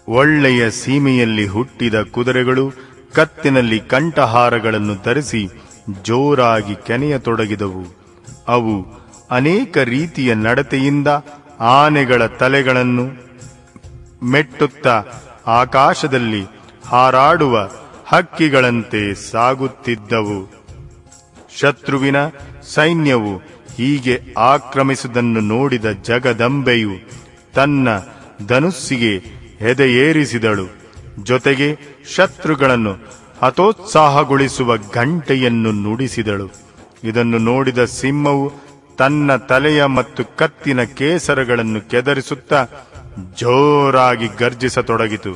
ಒಳ್ಳೆಯ ಸೀಮೆಯಲ್ಲಿ ಹುಟ್ಟಿದ ಕುದುರೆಗಳು ಕತ್ತಿನಲ್ಲಿ ಕಂಠಹಾರಗಳನ್ನು ಧರಿಸಿ ಜೋರಾಗಿ ಕೆನೆಯತೊಡಗಿದವು ಅವು ಅನೇಕ ರೀತಿಯ ನಡತೆಯಿಂದ ಆನೆಗಳ ತಲೆಗಳನ್ನು ಮೆಟ್ಟುತ್ತಾ ಆಕಾಶದಲ್ಲಿ ಹಾರಾಡುವ ಹಕ್ಕಿಗಳಂತೆ ಸಾಗುತ್ತಿದ್ದವು ಶತ್ರುವಿನ ಸೈನ್ಯವು ಹೀಗೆ ಆಕ್ರಮಿಸುವುದನ್ನು ನೋಡಿದ ಜಗದಂಬೆಯು ತನ್ನ ಧನುಸ್ಸಿಗೆ ಹೆದೆಯೇರಿಸಿದಳು ಜೊತೆಗೆ ಶತ್ರುಗಳನ್ನು ಹತೋತ್ಸಾಹಗೊಳಿಸುವ ಗಂಟೆಯನ್ನು ನುಡಿಸಿದಳು ಇದನ್ನು ನೋಡಿದ ಸಿಂಹವು ತನ್ನ ತಲೆಯ ಮತ್ತು ಕತ್ತಿನ ಕೇಸರಗಳನ್ನು ಕೆದರಿಸುತ್ತಾ ಜೋರಾಗಿ ಗರ್ಜಿಸತೊಡಗಿತು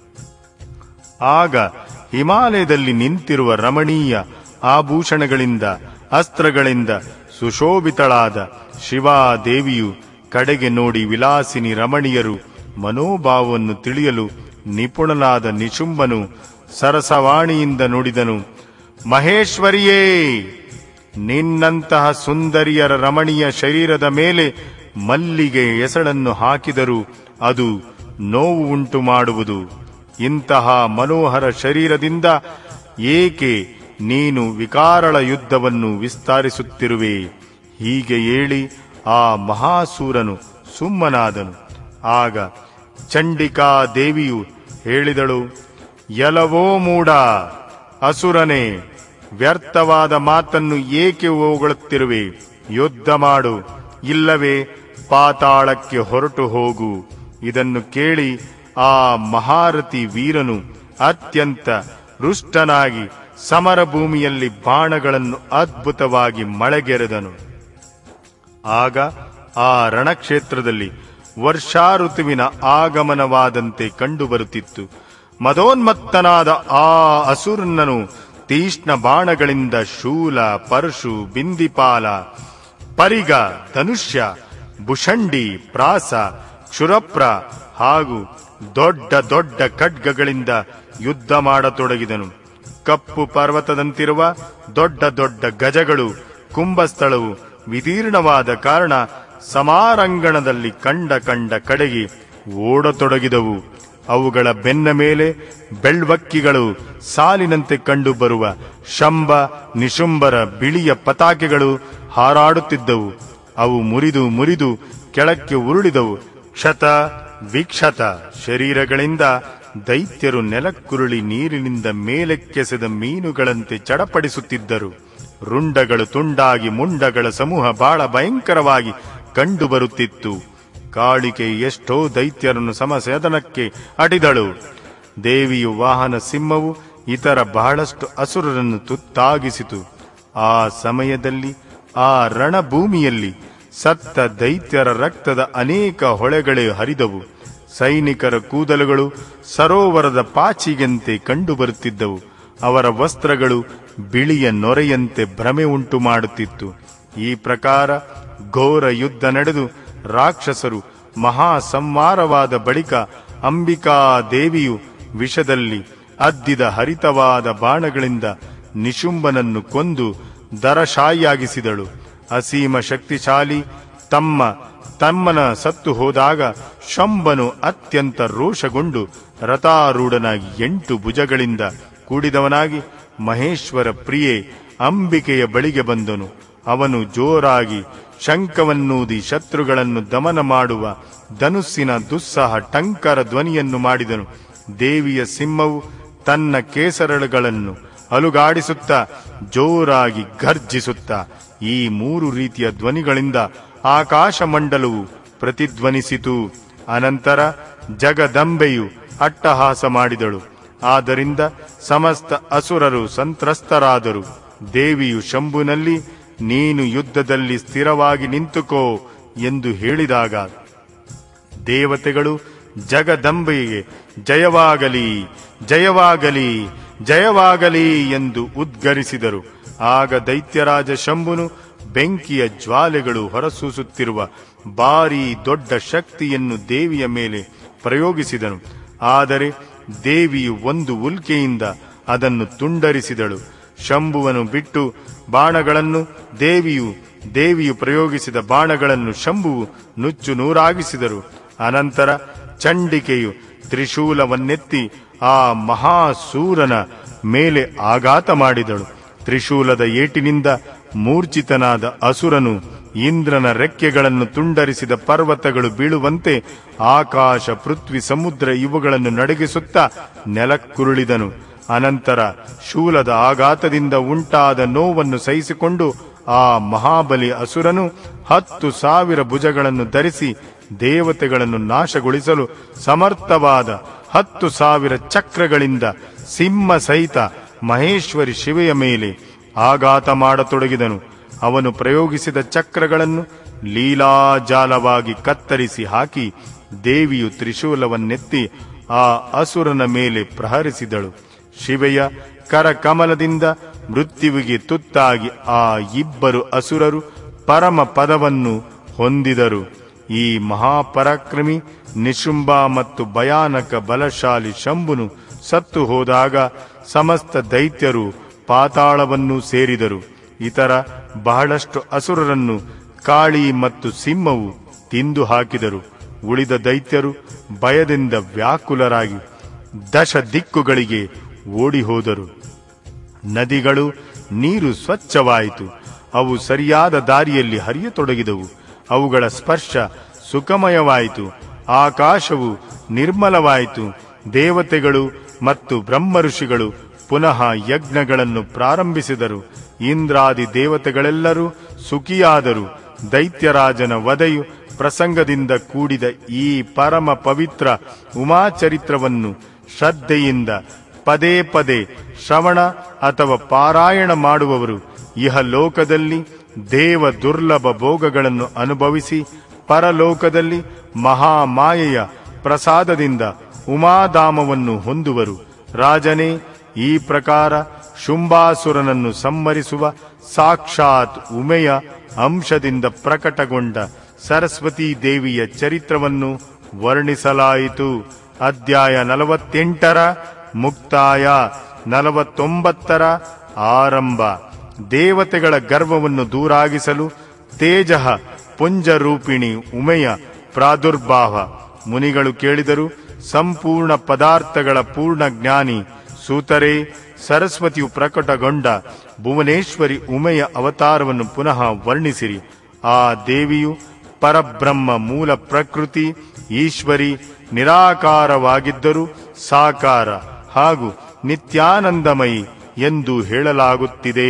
ಆಗ ಹಿಮಾಲಯದಲ್ಲಿ ನಿಂತಿರುವ ರಮಣೀಯ ಆಭೂಷಣಗಳಿಂದ ಅಸ್ತ್ರಗಳಿಂದ ಸುಶೋಭಿತಳಾದ ಶಿವಾದೇವಿಯು ಕಡೆಗೆ ನೋಡಿ ವಿಲಾಸಿನಿ ರಮಣೀಯರು ಮನೋಭಾವವನ್ನು ತಿಳಿಯಲು ನಿಪುಣನಾದ ನಿಶುಂಬನು ಸರಸವಾಣಿಯಿಂದ ನುಡಿದನು ಮಹೇಶ್ವರಿಯೇ ನಿನ್ನಂತಹ ಸುಂದರಿಯರ ರಮಣೀಯ ಶರೀರದ ಮೇಲೆ ಮಲ್ಲಿಗೆ ಎಸಳನ್ನು ಹಾಕಿದರೂ ಅದು ನೋವು ಉಂಟು ಮಾಡುವುದು ಇಂತಹ ಮನೋಹರ ಶರೀರದಿಂದ ಏಕೆ ನೀನು ವಿಕಾರಳ ಯುದ್ಧವನ್ನು ವಿಸ್ತರಿಸುತ್ತಿರುವೆ ಹೀಗೆ ಹೇಳಿ ಆ ಮಹಾಸೂರನು ಸುಮ್ಮನಾದನು ಆಗ ಚಂಡಿಕಾ ದೇವಿಯು ಹೇಳಿದಳು ಎಲವೋ ಮೂಡ ಅಸುರನೇ ವ್ಯರ್ಥವಾದ ಮಾತನ್ನು ಏಕೆ ಹೋಗಳುತ್ತಿರುವೆ ಯುದ್ಧ ಮಾಡು ಇಲ್ಲವೇ ಪಾತಾಳಕ್ಕೆ ಹೊರಟು ಹೋಗು ಇದನ್ನು ಕೇಳಿ ಆ ಮಹಾರಥಿ ವೀರನು ಅತ್ಯಂತ ರುಷ್ಟನಾಗಿ ಸಮರ ಭೂಮಿಯಲ್ಲಿ ಬಾಣಗಳನ್ನು ಅದ್ಭುತವಾಗಿ ಮಳೆಗೆರೆದನು ಆಗ ಆ ರಣಕ್ಷೇತ್ರದಲ್ಲಿ ವರ್ಷಾ ಋತುವಿನ ಆಗಮನವಾದಂತೆ ಕಂಡುಬರುತ್ತಿತ್ತು ಮದೋನ್ಮತ್ತನಾದ ಆ ಅಸುರನನು ತೀಕ್ಷ್ಣ ಬಾಣಗಳಿಂದ ಶೂಲ ಪರಶು ಬಿಂದಿಪಾಲ ಪರಿಗ ಧನುಷ್ಯ ಭುಷಂಡಿ ಪ್ರಾಸ ಕ್ಷುರಪ್ರ ಹಾಗೂ ದೊಡ್ಡ ದೊಡ್ಡ ಖಡ್ಗಗಳಿಂದ ಯುದ್ಧ ಮಾಡತೊಡಗಿದನು ಕಪ್ಪು ಪರ್ವತದಂತಿರುವ ದೊಡ್ಡ ದೊಡ್ಡ ಗಜಗಳು ಕುಂಭಸ್ಥಳವು ವಿದೀರ್ಣವಾದ ಕಾರಣ ಸಮಾರಂಗಣದಲ್ಲಿ ಕಂಡ ಕಂಡ ಕಡೆಗೆ ಓಡತೊಡಗಿದವು ಅವುಗಳ ಬೆನ್ನ ಮೇಲೆ ಬೆಳ್ವಕ್ಕಿಗಳು ಸಾಲಿನಂತೆ ಕಂಡುಬರುವ ಶಂಭ ನಿಶುಂಬರ ಬಿಳಿಯ ಪತಾಕೆಗಳು ಹಾರಾಡುತ್ತಿದ್ದವು ಅವು ಮುರಿದು ಮುರಿದು ಕೆಳಕ್ಕೆ ಉರುಳಿದವು ಕ್ಷತ ವಿಕ್ಷತ ಶರೀರಗಳಿಂದ ದೈತ್ಯರು ನೆಲಕ್ಕುರುಳಿ ನೀರಿನಿಂದ ಮೇಲೆಕ್ಕೆಸೆದ ಮೀನುಗಳಂತೆ ಚಡಪಡಿಸುತ್ತಿದ್ದರು ರುಂಡಗಳು ತುಂಡಾಗಿ ಮುಂಡಗಳ ಸಮೂಹ ಬಹಳ ಭಯಂಕರವಾಗಿ ಕಂಡುಬರುತ್ತಿತ್ತು ಕಾಳಿಕೆ ಎಷ್ಟೋ ದೈತ್ಯರನ್ನು ಸಮಸದನಕ್ಕೆ ಅಟಿದಳು ದೇವಿಯು ವಾಹನ ಸಿಂಹವು ಇತರ ಬಹಳಷ್ಟು ಅಸುರರನ್ನು ತುತ್ತಾಗಿಸಿತು ಆ ಸಮಯದಲ್ಲಿ ಆ ರಣಭೂಮಿಯಲ್ಲಿ ಸತ್ತ ದೈತ್ಯರ ರಕ್ತದ ಅನೇಕ ಹೊಳೆಗಳೇ ಹರಿದವು ಸೈನಿಕರ ಕೂದಲುಗಳು ಸರೋವರದ ಪಾಚಿಗೆಂತೆ ಕಂಡುಬರುತ್ತಿದ್ದವು ಅವರ ವಸ್ತ್ರಗಳು ಬಿಳಿಯ ನೊರೆಯಂತೆ ಭ್ರಮೆ ಉಂಟು ಮಾಡುತ್ತಿತ್ತು ಈ ಪ್ರಕಾರ ಘೋರ ಯುದ್ಧ ನಡೆದು ರಾಕ್ಷಸರು ಮಹಾ ಸಂಹಾರವಾದ ಬಳಿಕ ಅಂಬಿಕಾ ದೇವಿಯು ವಿಷದಲ್ಲಿ ಅದ್ದಿದ ಹರಿತವಾದ ಬಾಣಗಳಿಂದ ನಿಶುಂಬನನ್ನು ಕೊಂದು ದರಶಾಯಿಯಾಗಿಸಿದಳು ಅಸೀಮ ಶಕ್ತಿಶಾಲಿ ತಮ್ಮ ತಮ್ಮನ ಸತ್ತು ಹೋದಾಗ ಶಂಬನು ಅತ್ಯಂತ ರೋಷಗೊಂಡು ರಥಾರೂಢನಾಗಿ ಎಂಟು ಭುಜಗಳಿಂದ ಕೂಡಿದವನಾಗಿ ಮಹೇಶ್ವರ ಪ್ರಿಯೆ ಅಂಬಿಕೆಯ ಬಳಿಗೆ ಬಂದನು ಅವನು ಜೋರಾಗಿ ಶಂಕವನ್ನೂದಿ ಶತ್ರುಗಳನ್ನು ದಮನ ಮಾಡುವ ಧನುಸ್ಸಿನ ದುಸ್ಸಹ ಟಂಕರ ಧ್ವನಿಯನ್ನು ಮಾಡಿದನು ದೇವಿಯ ಸಿಂಹವು ತನ್ನ ಕೇಸರಳುಗಳನ್ನು ಅಲುಗಾಡಿಸುತ್ತಾ ಜೋರಾಗಿ ಗರ್ಜಿಸುತ್ತಾ ಈ ಮೂರು ರೀತಿಯ ಧ್ವನಿಗಳಿಂದ ಆಕಾಶ ಮಂಡಲವು ಪ್ರತಿಧ್ವನಿಸಿತು ಅನಂತರ ಜಗದಂಬೆಯು ಅಟ್ಟಹಾಸ ಮಾಡಿದಳು ಆದ್ದರಿಂದ ಸಮಸ್ತ ಅಸುರರು ಸಂತ್ರಸ್ತರಾದರು ದೇವಿಯು ಶಂಭುನಲ್ಲಿ ನೀನು ಯುದ್ಧದಲ್ಲಿ ಸ್ಥಿರವಾಗಿ ನಿಂತುಕೋ ಎಂದು ಹೇಳಿದಾಗ ದೇವತೆಗಳು ಜಗದಂಬೆಗೆ ಜಯವಾಗಲಿ ಜಯವಾಗಲಿ ಜಯವಾಗಲಿ ಎಂದು ಉದ್ಗರಿಸಿದರು ಆಗ ದೈತ್ಯರಾಜ ಶಂಭುನು ಬೆಂಕಿಯ ಜ್ವಾಲೆಗಳು ಹೊರಸೂಸುತ್ತಿರುವ ಭಾರೀ ದೊಡ್ಡ ಶಕ್ತಿಯನ್ನು ದೇವಿಯ ಮೇಲೆ ಪ್ರಯೋಗಿಸಿದನು ಆದರೆ ದೇವಿಯು ಒಂದು ಉಲ್ಕೆಯಿಂದ ಅದನ್ನು ತುಂಡರಿಸಿದಳು ಶಂಭುವನು ಬಿಟ್ಟು ಬಾಣಗಳನ್ನು ದೇವಿಯು ದೇವಿಯು ಪ್ರಯೋಗಿಸಿದ ಬಾಣಗಳನ್ನು ಶಂಭುವು ನುಚ್ಚು ನೂರಾಗಿಸಿದರು ಅನಂತರ ಚಂಡಿಕೆಯು ತ್ರಿಶೂಲವನ್ನೆತ್ತಿ ಆ ಮಹಾಸೂರನ ಮೇಲೆ ಆಘಾತ ಮಾಡಿದಳು ತ್ರಿಶೂಲದ ಏಟಿನಿಂದ ಮೂರ್ಛಿತನಾದ ಅಸುರನು ಇಂದ್ರನ ರೆಕ್ಕೆಗಳನ್ನು ತುಂಡರಿಸಿದ ಪರ್ವತಗಳು ಬೀಳುವಂತೆ ಆಕಾಶ ಪೃಥ್ವಿ ಸಮುದ್ರ ಇವುಗಳನ್ನು ನಡಗಿಸುತ್ತಾ ನೆಲಕ್ಕುರುಳಿದನು ಅನಂತರ ಶೂಲದ ಆಘಾತದಿಂದ ಉಂಟಾದ ನೋವನ್ನು ಸಹಿಸಿಕೊಂಡು ಆ ಮಹಾಬಲಿ ಅಸುರನು ಹತ್ತು ಸಾವಿರ ಭುಜಗಳನ್ನು ಧರಿಸಿ ದೇವತೆಗಳನ್ನು ನಾಶಗೊಳಿಸಲು ಸಮರ್ಥವಾದ ಹತ್ತು ಸಾವಿರ ಚಕ್ರಗಳಿಂದ ಸಿಂಹ ಸಹಿತ ಮಹೇಶ್ವರಿ ಶಿವೆಯ ಮೇಲೆ ಆಘಾತ ಮಾಡತೊಡಗಿದನು ಅವನು ಪ್ರಯೋಗಿಸಿದ ಚಕ್ರಗಳನ್ನು ಲೀಲಾಜಾಲವಾಗಿ ಕತ್ತರಿಸಿ ಹಾಕಿ ದೇವಿಯು ತ್ರಿಶೂಲವನ್ನೆತ್ತಿ ಆ ಅಸುರನ ಮೇಲೆ ಪ್ರಹರಿಸಿದಳು ಶಿವೆಯ ಕರಕಮಲದಿಂದ ಮೃತ್ಯುವಿಗೆ ತುತ್ತಾಗಿ ಆ ಇಬ್ಬರು ಅಸುರರು ಪರಮ ಪದವನ್ನು ಹೊಂದಿದರು ಈ ಮಹಾಪರಾಕ್ರಮಿ ನಿಶುಂಬ ಮತ್ತು ಭಯಾನಕ ಬಲಶಾಲಿ ಶಂಭುನು ಸತ್ತು ಹೋದಾಗ ಸಮಸ್ತ ದೈತ್ಯರು ಪಾತಾಳವನ್ನು ಸೇರಿದರು ಇತರ ಬಹಳಷ್ಟು ಅಸುರರನ್ನು ಕಾಳಿ ಮತ್ತು ಸಿಂಹವು ತಿಂದು ಹಾಕಿದರು ಉಳಿದ ದೈತ್ಯರು ಭಯದಿಂದ ವ್ಯಾಕುಲರಾಗಿ ದಶ ದಿಕ್ಕುಗಳಿಗೆ ಓಡಿ ಹೋದರು ನದಿಗಳು ನೀರು ಸ್ವಚ್ಛವಾಯಿತು ಅವು ಸರಿಯಾದ ದಾರಿಯಲ್ಲಿ ಹರಿಯತೊಡಗಿದವು ಅವುಗಳ ಸ್ಪರ್ಶ ಸುಖಮಯವಾಯಿತು ಆಕಾಶವು ನಿರ್ಮಲವಾಯಿತು ದೇವತೆಗಳು ಮತ್ತು ಬ್ರಹ್ಮ ಋಷಿಗಳು ಪುನಃ ಯಜ್ಞಗಳನ್ನು ಪ್ರಾರಂಭಿಸಿದರು ಇಂದ್ರಾದಿ ದೇವತೆಗಳೆಲ್ಲರೂ ಸುಖಿಯಾದರು ದೈತ್ಯರಾಜನ ವಧೆಯು ಪ್ರಸಂಗದಿಂದ ಕೂಡಿದ ಈ ಪರಮ ಪವಿತ್ರ ಉಮಾಚರಿತ್ರವನ್ನು ಶ್ರದ್ಧೆಯಿಂದ ಪದೇ ಪದೇ ಶ್ರವಣ ಅಥವಾ ಪಾರಾಯಣ ಮಾಡುವವರು ಇಹ ಲೋಕದಲ್ಲಿ ದೇವ ದುರ್ಲಭ ಭೋಗಗಳನ್ನು ಅನುಭವಿಸಿ ಪರಲೋಕದಲ್ಲಿ ಮಹಾಮಾಯೆಯ ಪ್ರಸಾದದಿಂದ ಉಮಾಧಾಮವನ್ನು ಹೊಂದುವರು ರಾಜನೇ ಈ ಪ್ರಕಾರ ಶುಂಭಾಸುರನನ್ನು ಸಂಹರಿಸುವ ಸಾಕ್ಷಾತ್ ಉಮೆಯ ಅಂಶದಿಂದ ಪ್ರಕಟಗೊಂಡ ಸರಸ್ವತೀ ದೇವಿಯ ಚರಿತ್ರವನ್ನು ವರ್ಣಿಸಲಾಯಿತು ಅಧ್ಯಾಯ ನಲವತ್ತೆಂಟರ ಮುಕ್ತಾಯ ನಲವತ್ತೊಂಬತ್ತರ ಆರಂಭ ದೇವತೆಗಳ ಗರ್ವವನ್ನು ದೂರಾಗಿಸಲು ತೇಜ ಪುಂಜರೂಪಿಣಿ ಉಮೆಯ ಪ್ರಾದುರ್ಭಾವ ಮುನಿಗಳು ಕೇಳಿದರು ಸಂಪೂರ್ಣ ಪದಾರ್ಥಗಳ ಪೂರ್ಣ ಜ್ಞಾನಿ ಸೂತರೇ ಸರಸ್ವತಿಯು ಪ್ರಕಟಗೊಂಡ ಭುವನೇಶ್ವರಿ ಉಮೆಯ ಅವತಾರವನ್ನು ಪುನಃ ವರ್ಣಿಸಿರಿ ಆ ದೇವಿಯು ಪರಬ್ರಹ್ಮ ಮೂಲ ಪ್ರಕೃತಿ ಈಶ್ವರಿ ನಿರಾಕಾರವಾಗಿದ್ದರೂ ಸಾಕಾರ ಹಾಗೂ ನಿತ್ಯಾನಂದಮಯಿ ಎಂದು ಹೇಳಲಾಗುತ್ತಿದೆ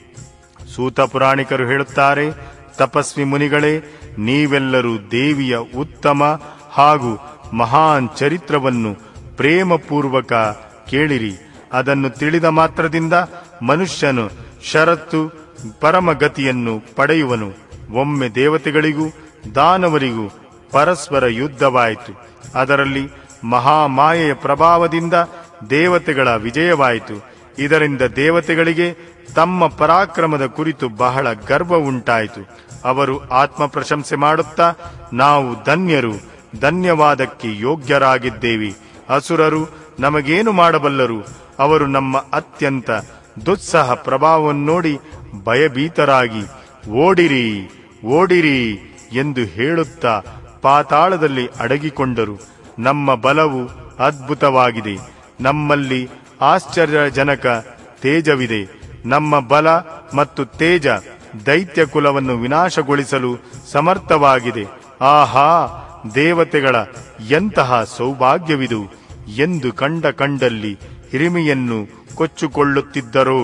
ಸೂತ ಪುರಾಣಿಕರು ಹೇಳುತ್ತಾರೆ ತಪಸ್ವಿ ಮುನಿಗಳೇ ನೀವೆಲ್ಲರೂ ದೇವಿಯ ಉತ್ತಮ ಹಾಗೂ ಮಹಾನ್ ಚರಿತ್ರವನ್ನು ಪ್ರೇಮಪೂರ್ವಕ ಕೇಳಿರಿ ಅದನ್ನು ತಿಳಿದ ಮಾತ್ರದಿಂದ ಮನುಷ್ಯನು ಷರತ್ತು ಪರಮಗತಿಯನ್ನು ಪಡೆಯುವನು ಒಮ್ಮೆ ದೇವತೆಗಳಿಗೂ ದಾನವರಿಗೂ ಪರಸ್ಪರ ಯುದ್ಧವಾಯಿತು ಅದರಲ್ಲಿ ಮಹಾಮಾಯೆಯ ಪ್ರಭಾವದಿಂದ ದೇವತೆಗಳ ವಿಜಯವಾಯಿತು ಇದರಿಂದ ದೇವತೆಗಳಿಗೆ ತಮ್ಮ ಪರಾಕ್ರಮದ ಕುರಿತು ಬಹಳ ಗರ್ವ ಉಂಟಾಯಿತು ಅವರು ಆತ್ಮ ಪ್ರಶಂಸೆ ಮಾಡುತ್ತಾ ನಾವು ಧನ್ಯರು ಧನ್ಯವಾದಕ್ಕೆ ಯೋಗ್ಯರಾಗಿದ್ದೇವೆ ಅಸುರರು ನಮಗೇನು ಮಾಡಬಲ್ಲರು ಅವರು ನಮ್ಮ ಅತ್ಯಂತ ದುಸ್ಸಹ ಪ್ರಭಾವವನ್ನು ನೋಡಿ ಭಯಭೀತರಾಗಿ ಓಡಿರಿ ಓಡಿರಿ ಎಂದು ಹೇಳುತ್ತಾ ಪಾತಾಳದಲ್ಲಿ ಅಡಗಿಕೊಂಡರು ನಮ್ಮ ಬಲವು ಅದ್ಭುತವಾಗಿದೆ ನಮ್ಮಲ್ಲಿ ಆಶ್ಚರ್ಯಜನಕ ತೇಜವಿದೆ ನಮ್ಮ ಬಲ ಮತ್ತು ತೇಜ ದೈತ್ಯ ಕುಲವನ್ನು ವಿನಾಶಗೊಳಿಸಲು ಸಮರ್ಥವಾಗಿದೆ ಆಹಾ ದೇವತೆಗಳ ಎಂತಹ ಸೌಭಾಗ್ಯವಿದು ಎಂದು ಕಂಡ ಕಂಡಲ್ಲಿ ಹಿರಿಮೆಯನ್ನು ಕೊಚ್ಚುಕೊಳ್ಳುತ್ತಿದ್ದರು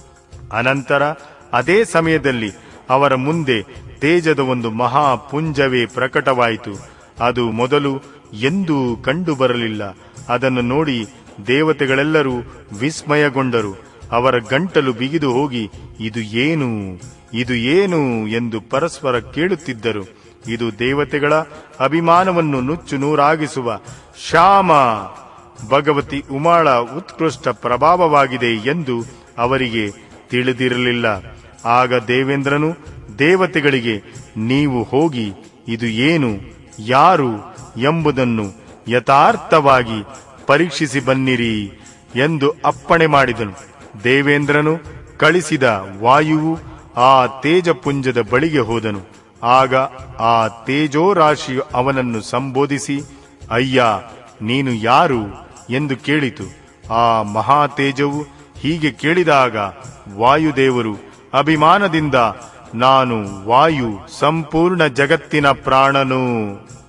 ಅನಂತರ ಅದೇ ಸಮಯದಲ್ಲಿ ಅವರ ಮುಂದೆ ತೇಜದ ಒಂದು ಮಹಾಪುಂಜವೇ ಪ್ರಕಟವಾಯಿತು ಅದು ಮೊದಲು ಎಂದೂ ಕಂಡುಬರಲಿಲ್ಲ ಅದನ್ನು ನೋಡಿ ದೇವತೆಗಳೆಲ್ಲರೂ ವಿಸ್ಮಯಗೊಂಡರು ಅವರ ಗಂಟಲು ಬಿಗಿದು ಹೋಗಿ ಇದು ಏನು ಇದು ಏನು ಎಂದು ಪರಸ್ಪರ ಕೇಳುತ್ತಿದ್ದರು ಇದು ದೇವತೆಗಳ ಅಭಿಮಾನವನ್ನು ನುಚ್ಚು ನೂರಾಗಿಸುವ ಶ್ಯಾಮ ಭಗವತಿ ಉಮಾಳ ಉತ್ಕೃಷ್ಟ ಪ್ರಭಾವವಾಗಿದೆ ಎಂದು ಅವರಿಗೆ ತಿಳಿದಿರಲಿಲ್ಲ ಆಗ ದೇವೇಂದ್ರನು ದೇವತೆಗಳಿಗೆ ನೀವು ಹೋಗಿ ಇದು ಏನು ಯಾರು ಎಂಬುದನ್ನು ಯಥಾರ್ಥವಾಗಿ ಪರೀಕ್ಷಿಸಿ ಬನ್ನಿರಿ ಎಂದು ಅಪ್ಪಣೆ ಮಾಡಿದನು ದೇವೇಂದ್ರನು ಕಳಿಸಿದ ವಾಯುವು ಆ ತೇಜಪುಂಜದ ಬಳಿಗೆ ಹೋದನು ಆಗ ಆ ತೇಜೋರಾಶಿಯು ಅವನನ್ನು ಸಂಬೋಧಿಸಿ ಅಯ್ಯ ನೀನು ಯಾರು ಎಂದು ಕೇಳಿತು ಆ ಮಹಾ ತೇಜವು ಹೀಗೆ ಕೇಳಿದಾಗ ವಾಯುದೇವರು ಅಭಿಮಾನದಿಂದ ನಾನು ವಾಯು ಸಂಪೂರ್ಣ ಜಗತ್ತಿನ ಪ್ರಾಣನು